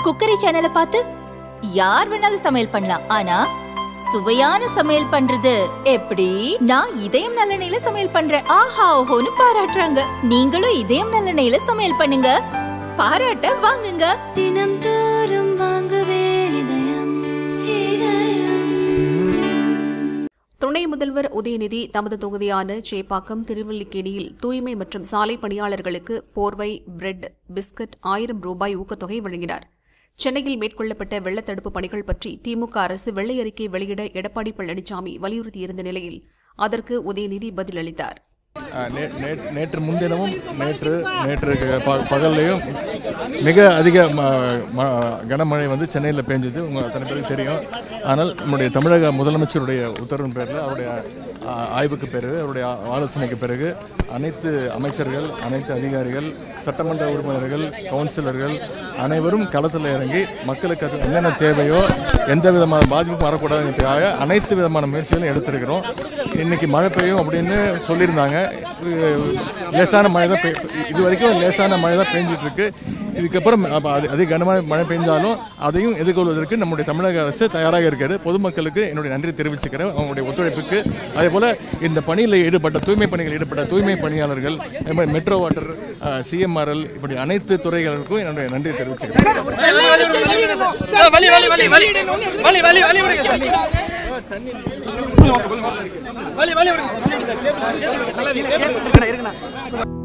cookery சேனலை பார்த்து யார் வேணாலும் சமையல் பண்ணலாம் ஆனா சுவையான சமையல் பண்றது எப்படி நான் இதயம் நல்லெண்ணெயில சமையல் பண்றேன் ஆஹா ஓஹோன்னு பாராட்டுறாங்க நீங்களும் இதயம் நல்லெண்ணெயில சமையல் பண்ணுங்க பாராட்ட வாங்குங்க தினம் தோறும் வாங்குவே இதயம் இதயம் துணை முதல்வர் உதயநிதி தமது தொகுதியான சேப்பாக்கம் திருவல்லிக்கேணியில் தூய்மை மற்றும் சாலை பணியாளர்களுக்கு போர்வை பிரெட் பிஸ்கட் ஆயிரம் ரூபாய் ஊக்கத்தொகை வழங்கினார் சென்னையில் மேற்கொள்ளப்பட்ட வெள்ளத்தடுப்பு பணிகள் பற்றி திமுக அரசு வெள்ளை அறிக்கை வெளியிட எடப்பாடி பழனிசாமி வலியுறுத்தியிருந்த நிலையில் அதற்கு உதயநிதி பதிலளித்தார் ஆஹ் நே- நே- நேற்று முன்தினமும் நேற்று நேற்று ப- பகல்லையும் மிக அதிக ம- ம- கனமழை வந்து சென்னையில் பெஞ்சது உங்கள் அத்தனை பேருக்கு தெரியும் ஆனால் நம்முடைய தமிழக முதலமைச்சருடைய உத்தரவின் பேரில் அவருடைய ஆ- ஆய்வுக்கு பிறகு அவருடைய ஆ- ஆலோசனைக்கு பிறகு அனைத்து அமைச்சர்கள் அனைத்து அதிகாரிகள் சட்டமன்ற உறுப்பினர்கள் கவுன்சிலர்கள் அனைவரும் களத்தில் இறங்கி மக்களுக்கு அது என்னென்ன தேவையோ எந்த விதமான பாதிப்பும் வரக்கூடாதுங்கிறதுக்காக அனைத்து விதமான முயற்சிகளும் எடுத்திருக்கிறோம் இன்னைக்கு மழை பெய்யும் அப்படின்னு சொல்லியிருந்தாங்க இது லேசான மழை தான் பெய் இது வரைக்கும் லேசான மழை தான் பெஞ்சிட்டு இருக்கு இதுக்கப்புறம் அப்ப அது அதிக கனமழை மழை பெஞ்சாலும் அதையும் எதிர்கொள்வதற்கு நம்முடைய தமிழக அரசு தயாராக இருக்கிறது பொதுமக்களுக்கு என்னுடைய நன்றி தெரிவிச்சுக்கிறேன் அவங்களுடைய ஒத்துழைப்புக்கு அதே போல இந்த பணியில் ஈடுபட்ட தூய்மை பணிகளில் ஈடுபட்ட தூய்மை பணியாளர்கள் அதே மாதிரி மெட்ரோ வாட்டர் சிஎம்ஆர்எல் இப்படி அனைத்து துறைகளுக்கும் என்னுடைய நன்றி தெரிவிச்சுக்கிறேன் வலி வலி வலி வலி வலி வலி வலி விடுங்க வலி வலி விடுங்க